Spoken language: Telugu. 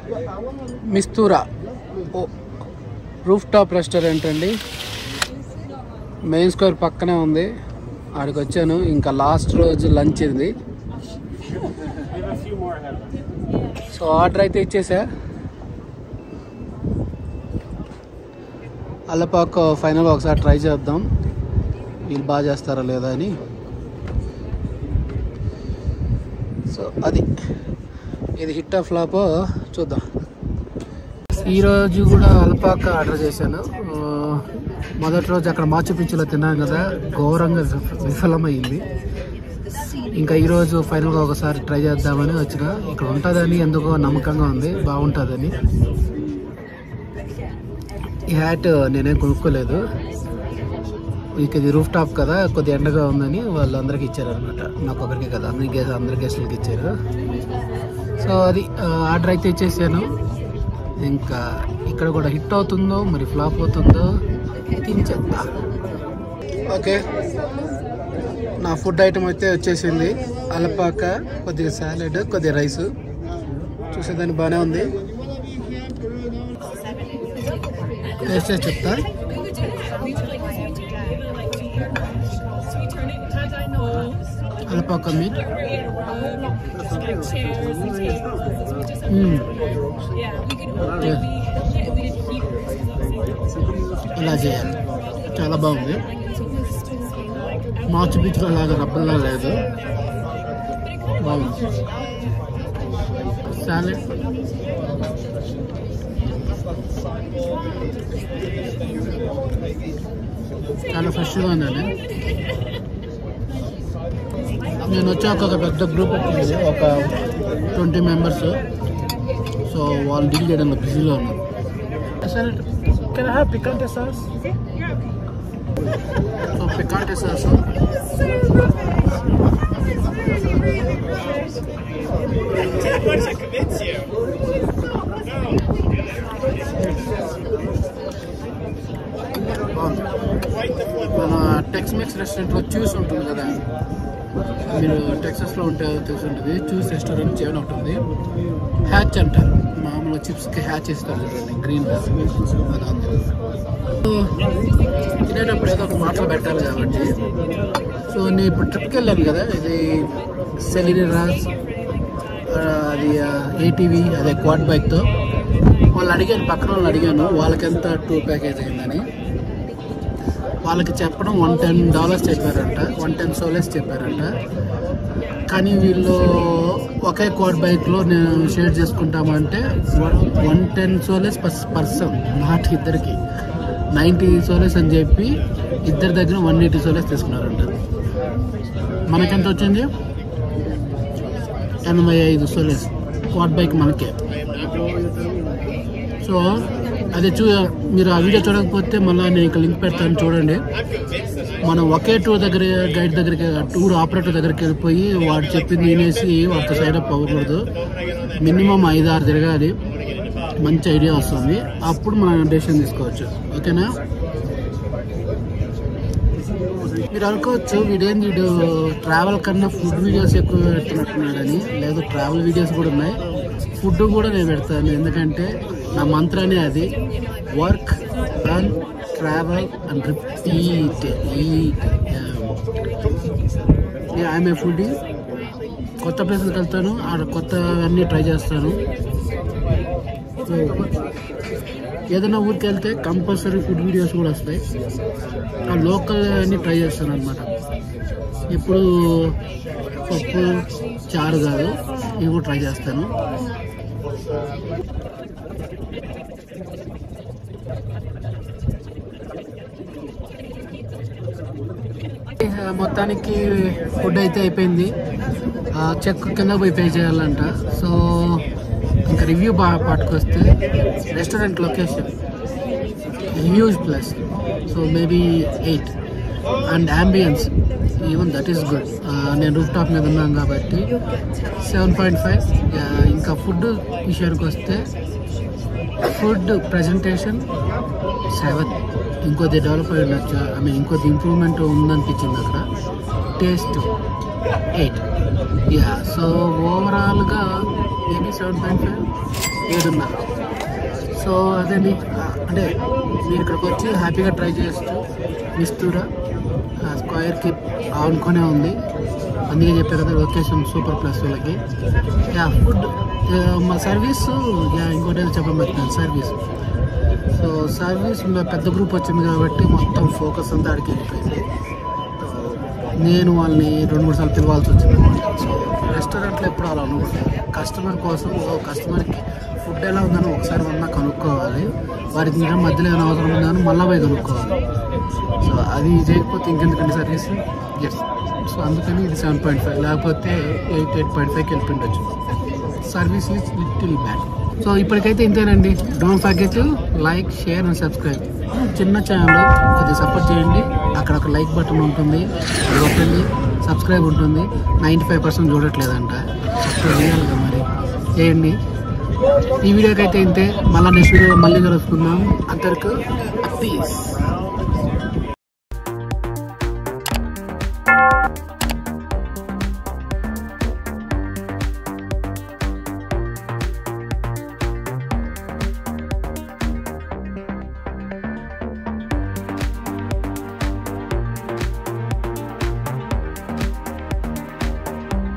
మిస్తూరా ఓ రూఫ్ టాప్ రెస్టారెంట్ అండి మెయిన్ స్క్వేర్ పక్కనే ఉంది ఆడికి వచ్చాను ఇంకా లాస్ట్ రోజు లంచ్ ఇది సో ఆర్డర్ అయితే ఇచ్చేసా అల్లపాకు ఫైనల్ ఒకసారి ట్రై చేద్దాం వీళ్ళు బాగా చేస్తారా లేదా అని సో అది ఇది హిట్ ఆఫ్ ఫ్లాప్ చూద్దాం ఈరోజు కూడా అల్పాక ఆర్డర్ చేశాను ఆ, మొదటి రోజు అక్కడ మాచు పిచ్చులో తిన్నాను కదా ఘోరంగా విఫ- విఫలమైంది ఇంకా ఈరోజు ఫైనల్గా ఒకసారి ట్రై చేద్దామని వచ్చిన ఇక్కడ ఉంటుందని ఎందుకో నమ్మకంగా ఉంది బాగుంటుందని ఈ హ్యాట్ నేనేం కొనుక్కోలేదు ఇక ఇది రూఫ్ టాప్ కదా కొద్ది ఎండగా ఉందని వాళ్ళు అందరికి ఇచ్చారు అనమాట నాకు ఒకరికి కదా అందరికి అందరి గెస్టులకి ఇచ్చారు సో అది ఆర్డర్ అయితే ఇచ్చేసాను ఇంకా ఇక్కడ కూడా హిట్ అవుతుందో మరి ఫ్లాప్ అవుతుందో తినిచేద్దా ఓకే నా ఫుడ్ ఐటమ్ అయితే వచ్చేసింది అలపాక కొద్దిగా సాలెడ్ కొద్దిగా రైస్ చూసేదాన్ని బాగానే ఉంది టేస్ట్ చేసి చెప్తా అలపాక మీట్ ఇలా చేయాలి చాలా బాగుంది మాచు పిచ్చులో లాగా రబ్బర్లా లేదు బాగుంది సాలెడ్ చాలా ఫ్రెష్గా ఉందండి నేను వచ్చాక ఒక పెద్ద గ్రూప్ వచ్చింది ఒక ట్వంటీ మెంబర్స్ సో వాళ్ళు డీల్ చేయడంలో బిజీలో ఉన్నారు సరే can have picante sauce so picante sauce మన టెక్స్ మిక్స్ రెస్టారెంట్లో చూస్ ఉంటుంది కదా మీరు టెక్సస్లో ఉంటే తెలిసి ఉంటుంది చూస్ రెస్టారెంట్ చేయడం ఉంటుంది హ్యాచ్ అంటారు మామూలుగా చిప్స్కి హ్యాచ్ ఇస్తారు చూడండి గ్రీన్ అలా ఉంది సో, తినేటప్పుడు ఏదో ఒక మాటలు పెట్టాలి కాబట్టి సో నేను ఇప్పుడు ట్రిప్కి వెళ్ళాను కదా ఇది సెలిని రాజ్ ఆ, అది ఏటీవీ అదే క్వాడ్ బైక్తో వాళ్ళు అడిగాను పక్కన వాళ్ళు అడిగాను వాళ్ళకి ఎంత టూర్ ప్యాకేజ్ అయిందని వాళ్ళకి చెప్పడం వన్ టెన్ డాలర్స్ చెప్పారంట వన్ టెన్ సోలెస్ చెప్పారంట కానీ వీళ్ళు ఒకే క్వాడ్ బైక్లో నేను షేర్ చేసుకుంటామంటే one ten soles per person not ఇద్దరికి నైంటీ సోలెస్ అని చెప్పి ఇద్దరి దగ్గర వన్ ఎయిటీ సోలెస్ తీసుకున్నారంట మనకెంత వచ్చింది ఎనభై ఐదు సోలెస్ క్వాడ్ బైక్ మనకే సో అది చూ మీరు ఆ వీడియో చూడకపోతే మళ్ళీ నేను ఇక లింక్ పెడతాను చూడండి మనం ఒకే టూర్ దగ్గర గైడ్ దగ్గరికి టూర్ ఆపరేటర్ దగ్గరికి వెళ్ళిపోయి వాడు చెప్పింది వినేసి వాటితో సైడ్ అప్ అవ్వకూడదు మినిమం ఐదు ఆరు తిరగాలి మంచి ఐడియా వస్తుంది అప్పుడు మనం డెసిషన్ తీసుకోవచ్చు ఓకేనా మీరు అనుకోవచ్చు వీడేంది వీడు ట్రావెల్ కన్నా ఫుడ్ వీడియోస్ ఎక్కువ పెడుతున్నట్టున్నాడని లేదు ట్రావెల్ వీడియోస్ కూడా ఉన్నాయి ఫుడ్ కూడా నేను పెడతాను ఎందుకంటే నా మంత్రానే అది work run travel and repeat eat I'm a food కొత్త ప్లేసెస్కి వెళ్తాను ఆడ కొత్త అన్నీ ట్రై చేస్తాను సో ఏదైనా ఊరికి వెళ్తే కంపల్సరీ ఫుడ్ వీడియోస్ కూడా వస్తాయి ఆ లోకల్ అన్ని ట్రై చేస్తాను అనమాట ఇప్పుడు పప్పు చారు కాదు ఇవి కూడా ట్రై చేస్తాను మొత్తానికి ఫుడ్ అయితే అయిపోయింది ఆ చెక్ కింద పోయి పే చేయాలంట సో ఇంకా రివ్యూ బాగా పట్టుకొస్తే restaurant location huge plus so maybe eight and ambience even that is good నేను రూఫ్ టాప్ మీద ఉన్నాను కాబట్టి సెవెన్ పాయింట్ ఫైవ్ ఇంకా ఫుడ్ విషయానికి వస్తే ఫుడ్ ప్రజెంటేషన్ సెవెన్ ఇంకొద్ది డెవలప్ అయి ఉండొచ్చు ఐ మీన్ ఇంకొద్ది ఇంప్రూవ్మెంట్ ఉందనిపించింది అక్కడ టేస్ట్ ఎయిట్ యా సో ఓవరాల్గా మేబీ సెవెన్ పాయింట్ ఫైవ్ ఏడున్నర సో అదండి అంటే మీరు ఇక్కడికి వచ్చి హ్యాపీగా ట్రై చేయొచ్చు మిస్తూరా స్క్వేర్కి ఆనుకొనే ఉంది అందుకే చెప్పే కదా లొకేషన్ సూపర్ ప్లస్ వీళ్ళకి యా ఫుడ్ మా సర్వీస్ యా ఇంకోటి ఏదో చెప్పబోతున్నాను సర్వీస్ సో సర్వీస్ ఉన్న పెద్ద గ్రూప్ వచ్చింది కాబట్టి మొత్తం ఫోకస్ అంతా ఆడికి వెళ్ళిపోయింది సో నేను వాళ్ళని రెండు మూడు సార్లు పిలవాల్సి వచ్చింది అనమాట సో రెస్టారెంట్లో ఎప్పుడు అలా ఉండకూడదు కస్టమర్ కోసం ఒక కస్టమర్కి ఫుడ్ ఎలా ఉందని ఒకసారి వన్నా కనుక్కోవాలి వారికి ఇంకా మధ్యలో ఏమైనా అవసరం ఉందని మళ్ళీ పోయి కనుక్కోవాలి సో అది చేయకపోతే ఇంకెందుకండి సర్వీస్ ఎస్ సో అందుకని ఇది సెవెన్ పాయింట్ ఫైవ్ లేకపోతే ఎయిట్ ఎయిట్ పాయింట్ ఫైవ్కి వెళ్ళిపోయిండొచ్చు service is little bad so ఇప్పటికైతే ఇంతేనండి don't forget like share and subscribe చిన్న ఛానల్ కొద్దిగా సపోర్ట్ చేయండి అక్కడ ఒక లైక్ బటన్ ఉంటుంది అది కొట్టండి సబ్స్క్రైబ్ ఉంటుంది నైంటీ ఫైవ్ పర్సెంట్ చూడట్లేదంట సబ్స్క్రైబ్ చేయాలి కదా మరి చేయండి ఈ వీడియోకి అయితే ఇంతే మళ్ళీ నెక్స్ట్ వీడియో మళ్ళీ కలుసుకుందాం అంతవరకు పీస్